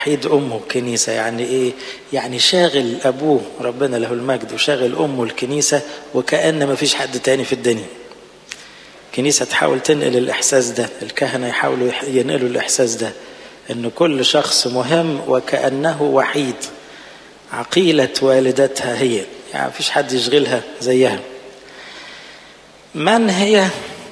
وحيد أمه الكنيسة يعني إيه؟ يعني شاغل أبوه ربنا له المجد وشاغل أمه الكنيسة وكأن ما فيش حد تاني في الدنيا الكنيسة تحاول تنقل الإحساس ده الكهنة يحاولوا ينقلوا الإحساس ده أن كل شخص مهم وكأنه وحيد عقيلة والدتها هي يعني ما فيش حد يشغلها زيها من هي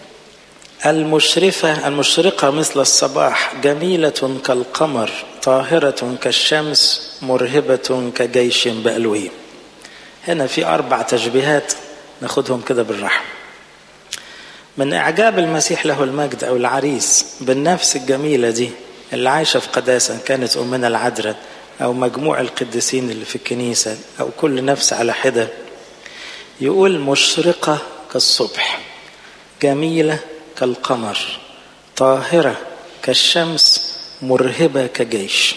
المشرفة المشرقة مثل الصباح جميلة كالقمر طاهرة كالشمس مرهبة كجيش بألوي هنا في أربع تشبيهات ناخدهم كده بالرحم من إعجاب المسيح له المجد أو العريس بالنفس الجميلة دي اللي عايشة في قداسة كانت أمنا العذراء أو مجموع القديسين اللي في الكنيسة أو كل نفس على حدة يقول مشرقة كالصبح جميلة كالقمر طاهرة كالشمس مرهبة كجيش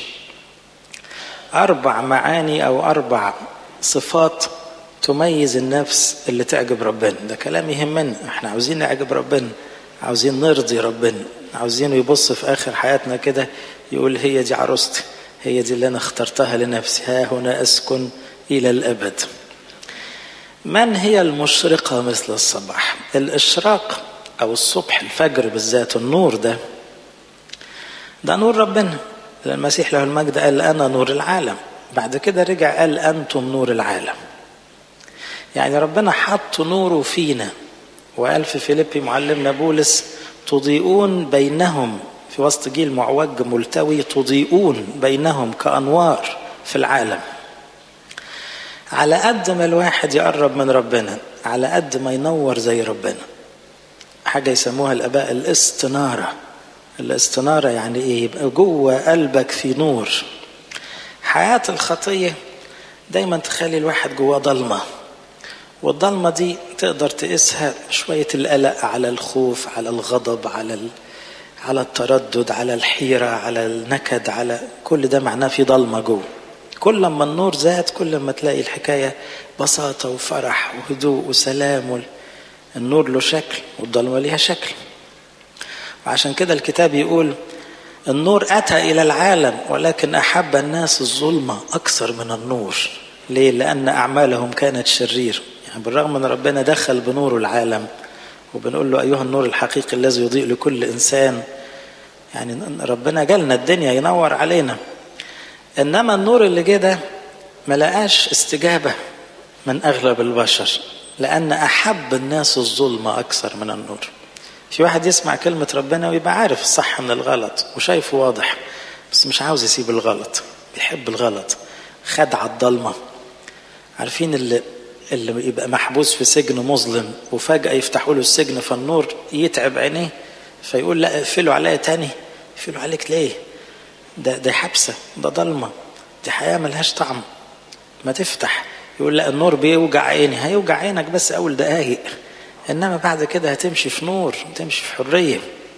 أربع معاني أو أربع صفات تميز النفس اللي تعجب ربنا ده كلام يهمنا احنا عاوزين نعجب ربنا عاوزين نرضي ربنا عاوزينه يبص في آخر حياتنا كده يقول هي دي عروستي هي دي اللي أنا اخترتها لنفسي ها هنا أسكن إلى الأبد من هي المشرقة مثل الصباح الإشراق أو الصبح الفجر بالذات النور ده ده نور ربنا المسيح له المجد قال أنا نور العالم بعد كده رجع قال أنتم نور العالم يعني ربنا حط نوره فينا وقال في فيليبي معلمنا بولس تضيئون بينهم في وسط جيل معوج ملتوي تضيئون بينهم كأنوار في العالم على قد ما الواحد يقرب من ربنا على قد ما ينور زي ربنا حاجة يسموها الآباء الاستنارة الاستنارة يعني إيه يبقى جوه قلبك في نور حياة الخطية دايما تخلي الواحد جواه ضلمة والضلمة دي تقدر تقيسها شوية القلق على الخوف على الغضب على ال... على التردد على الحيرة على النكد على كل ده معناه في ضلمة جوه كل ما النور زاد كل ما تلاقي الحكاية بساطة وفرح وهدوء وسلام النور له شكل والضلمة ليها شكل وعشان كده الكتاب يقول النور أتى إلى العالم ولكن أحب الناس الظلمة أكثر من النور ليه؟ لأن أعمالهم كانت شرير يعني بالرغم أن ربنا دخل بنوره العالم وبنقول له أيها النور الحقيقي الذي يضيء لكل إنسان يعني ربنا جالنا الدنيا ينور علينا إنما النور اللي جه ده ما لقاش استجابة من أغلب البشر لأن أحب الناس الظلمة أكثر من النور في واحد يسمع كلمة ربنا ويبقى عارف الصح من الغلط وشايفه واضح بس مش عاوز يسيب الغلط بيحب الغلط خدع الضلمة عارفين اللي اللي يبقى محبوس في سجن مظلم وفجأة يفتحوا له السجن فالنور يتعب عينيه فيقول لا اقفلوا عليا تاني اقفلوا عليك ليه ده ده حبسة ده ضلمة دي حياة ملهاش طعم ما تفتح يقول لا النور بيوجع عيني هيوجع عينك بس أول دقايق إنما بعد كده هتمشي في نور هتمشي في حرية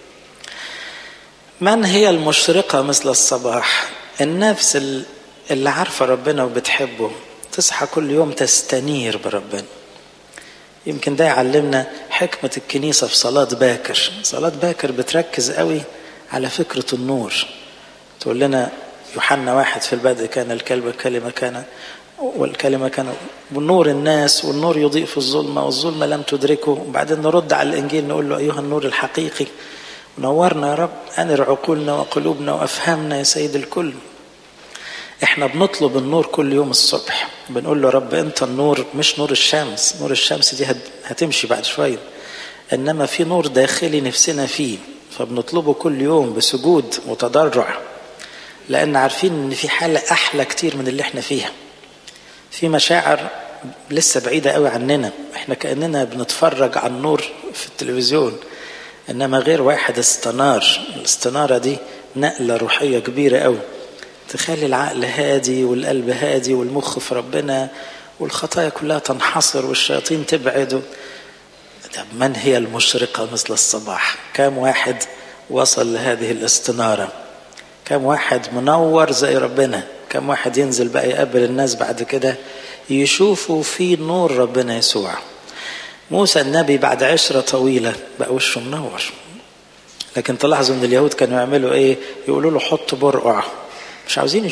من هي المشرقة مثل الصباح النفس اللي عارفة ربنا وبتحبه تصحى كل يوم تستنير بربنا يمكن ده يعلمنا حكمة الكنيسة في صلاة باكر صلاة باكر بتركز قوي على فكرة النور تقول لنا يوحنا واحد في البدء كان الكلمة كلمة كان والكلمة كان والنور الناس والنور يضيء في الظلمة والظلمة لم تدركه وبعدين نرد على الإنجيل نقول له أيها النور الحقيقي نورنا يا رب أنر عقولنا وقلوبنا وأفهمنا يا سيد الكل احنا بنطلب النور كل يوم الصبح بنقول له رب انت النور مش نور الشمس نور الشمس دي هتمشي بعد شوية انما في نور داخلي نفسنا فيه فبنطلبه كل يوم بسجود وتضرع لان عارفين ان في حالة احلى كتير من اللي احنا فيها في مشاعر لسه بعيدة قوي عننا احنا كأننا بنتفرج على النور في التلفزيون انما غير واحد استنار الاستنارة دي نقلة روحية كبيرة قوي تخلي العقل هادي والقلب هادي والمخ في ربنا والخطايا كلها تنحصر والشياطين تبعد طب من هي المشرقة مثل الصباح كم واحد وصل لهذه الاستنارة كم واحد منور زي ربنا كم واحد ينزل بقى يقابل الناس بعد كده يشوفوا في نور ربنا يسوع موسى النبي بعد عشرة طويلة بقى وشه منور لكن تلاحظوا ان اليهود كانوا يعملوا ايه يقولوا له حط برقع مش عاوزين